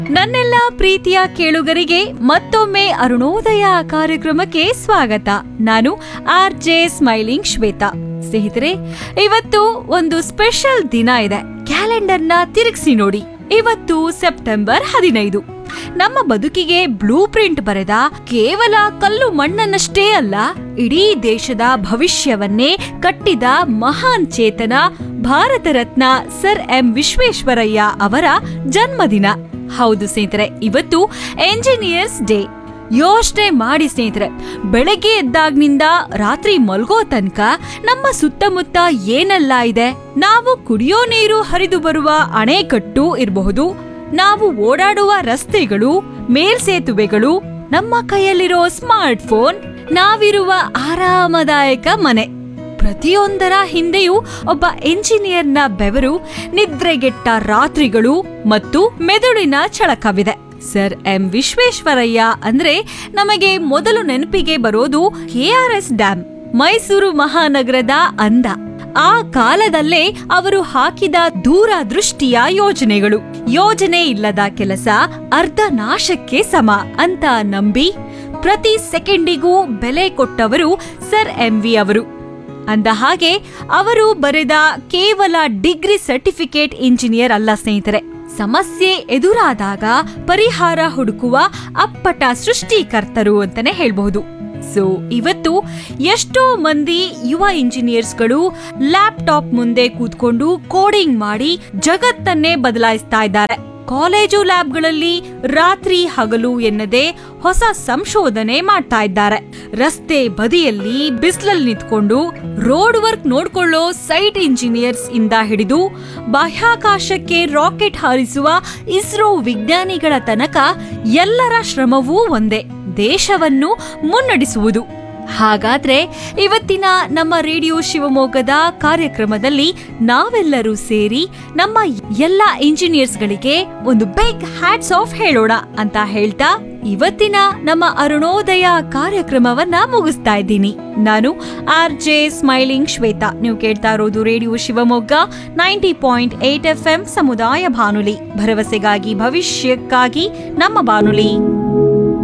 ನನ್ನೆಲ್ಲ ಪ್ರೀತಿಯ ಕೇಳುಗರಿಗೆ ಮತ್ತೊಮ್ಮೆ ಅರುಣೋದಯ ಕಾರ್ಯಕ್ರಮಕ್ಕೆ ಸ್ವಾಗತ ನಾನು ಆರ್ ಜೆ ಸ್ಮೈಲಿಂಗ್ ಶ್ವೇತಾ ಸ್ನೇಹಿತರೆ ಇವತ್ತು ಒಂದು ಸ್ಪೆಷಲ್ ದಿನ ಇದೆ ಕ್ಯಾಲೆಂಡರ್ನ ತಿರುಗಿಸಿ ನೋಡಿ ಇವತ್ತು ಸೆಪ್ಟೆಂಬರ್ ಹದಿನೈದು ನಮ್ಮ ಬದುಕಿಗೆ ಬ್ಲೂ ಪ್ರಿಂಟ್ ಬರೆದ ಕೇವಲ ಕಲ್ಲು ಮಣ್ಣನ್ನಷ್ಟೇ ಅಲ್ಲ ಇಡೀ ದೇಶದ ಭವಿಷ್ಯವನ್ನೇ ಕಟ್ಟಿದ ಮಹಾನ್ ಚೇತನ ಭಾರತ ರತ್ನ ಸರ್ ಎಂ ವಿಶ್ವೇಶ್ವರಯ್ಯ ಅವರ ಜನ್ಮದಿನ ಹೌದು ಸ್ನೇಹಿತರೆ ಇವತ್ತು ಎಂಜಿನಿಯರ್ಸ್ ಡೇ ಯೋಚನೆ ಮಾಡಿ ಸ್ನೇಹಿತರೆ ಬೆಳಗ್ಗೆ ಎದ್ದಾಗ್ನಿಂದ ರಾತ್ರಿ ಮಲ್ಗೋ ತನಕ ನಮ್ಮ ಸುತ್ತಮುತ್ತ ಏನೆಲ್ಲ ಇದೆ ನಾವು ಕುಡಿಯೋ ನೀರು ಹರಿದು ಬರುವ ಅಣೆಕಟ್ಟು ಇರಬಹುದು ನಾವು ಓಡಾಡುವ ರಸ್ತೆಗಳು ಮೇಲ್ಸೇತುವೆಗಳು ನಮ್ಮ ಕೈಯಲ್ಲಿರೋ ಸ್ಮಾರ್ಟ್ ಫೋನ್ ನಾವಿರುವ ಆರಾಮದಾಯಕ ಮನೆ ಪ್ರತಿಯೊಂದರ ಹಿಂದೆಯೂ ಒಬ್ಬ ಎಂಜಿನಿಯರ್ನ ಬೆವರು ನಿದ್ರೆಗೆಟ್ಟ ರಾತ್ರಿಗಳು ಮತ್ತು ಮೆದುಳಿನ ಚಳಕವಿದೆ ಸರ್ ಎಂ ವಿಶ್ವೇಶ್ವರಯ್ಯ ಅಂದ್ರೆ ನಮಗೆ ಮೊದಲು ನೆನಪಿಗೆ ಬರೋದು ಕೆಆರ್ಎಸ್ ಡ್ಯಾಮ್ ಮೈಸೂರು ಮಹಾನಗರದ ಅಂದ ಆ ಕಾಲದಲ್ಲೇ ಅವರು ಹಾಕಿದ ದೂರದೃಷ್ಟಿಯ ಯೋಜನೆಗಳು ಯೋಜನೆ ಇಲ್ಲದ ಕೆಲಸ ಅರ್ಧ ನಾಶಕ್ಕೆ ಸಮ ಅಂತ ನಂಬಿ ಪ್ರತಿ ಸೆಕೆಂಡಿಗೂ ಬೆಲೆ ಕೊಟ್ಟವರು ಸರ್ ಎಂ ವಿ ಅವರು ಅಂದ ಹಾಗೆ ಅವರು ಬರೆದ ಕೇವಲ ಡಿಗ್ರಿ ಸರ್ಟಿಫಿಕೇಟ್ ಇಂಜಿನಿಯರ್ ಅಲ್ಲ ಸ್ನೇಹಿತರೆ ಸಮಸ್ಯೆ ಎದುರಾದಾಗ ಪರಿಹಾರ ಹುಡುಕುವ ಅಪ್ಪಟ ಸೃಷ್ಟಿಕರ್ತರು ಅಂತಾನೆ ಹೇಳ್ಬಹುದು ಸೊ ಇವತ್ತು ಎಷ್ಟೋ ಮಂದಿ ಯುವ ಇಂಜಿನಿಯರ್ಸ್ಗಳು ಲ್ಯಾಪ್ಟಾಪ್ ಮುಂದೆ ಕೂತ್ಕೊಂಡು ಕೋಡಿಂಗ್ ಮಾಡಿ ಜಗತ್ತನ್ನೇ ಬದಲಾಯಿಸ್ತಾ ಇದ್ದಾರೆ ಕಾಲೇಜು ಲ್ಯಾಬ್ಗಳಲ್ಲಿ ರಾತ್ರಿ ಹಗಲು ಎನ್ನದೆ ಹೊಸ ಸಂಶೋಧನೆ ಮಾಡ್ತಾ ಇದ್ದಾರೆ ರಸ್ತೆ ಬದಿಯಲ್ಲಿ ಬಿಸಿಲಲ್ಲಿ ನಿಂತ್ಕೊಂಡು ರೋಡ್ ವರ್ಕ್ ನೋಡ್ಕೊಳ್ಳೋ ಸೈಟ್ ಇಂಜಿನಿಯರ್ಸ್ ಇಂದ ಹಿಡಿದು ಬಾಹ್ಯಾಕಾಶಕ್ಕೆ ರಾಕೆಟ್ ಹಾರಿಸುವ ಇಸ್ರೋ ವಿಜ್ಞಾನಿಗಳ ತನಕ ಎಲ್ಲರ ಶ್ರಮವೂ ಒಂದೇ ದೇಶವನ್ನು ಮುನ್ನಡೆಸುವುದು ಹಾಗಾದ್ರೆ ಇವತ್ತಿನ ನಮ್ಮ ರೇಡಿಯೋ ಶಿವಮೊಗ್ಗದ ಕಾರ್ಯಕ್ರಮದಲ್ಲಿ ನಾವೆಲ್ಲರೂ ಸೇರಿ ನಮ್ಮ ಎಲ್ಲ ಇಂಜಿನಿಯರ್ಸ್ಗಳಿಗೆ ಒಂದು ಬಿಗ್ ಹ್ಯಾಟ್ಸ್ ಆಫ್ ಹೇಳೋಣ ಅಂತ ಹೇಳ್ತಾ ಇವತ್ತಿನ ನಮ್ಮ ಅರುಣೋದಯ ಕಾರ್ಯಕ್ರಮವನ್ನ ಮುಗಿಸ್ತಾ ಇದ್ದೀನಿ ನಾನು ಆರ್ ಜೆ ಸ್ಮೈಲಿಂಗ್ ಶ್ವೇತಾ ನೀವು ಕೇಳ್ತಾ ಇರೋದು radio Shivamogga ninety point eight F M ಸಮುದಾಯ ಬಾನುಲಿ ಭರವಸೆಗಾಗಿ ಭವಿಷ್ಯಕ್ಕಾಗಿ ನಮ್ಮ ಬಾನುಲಿ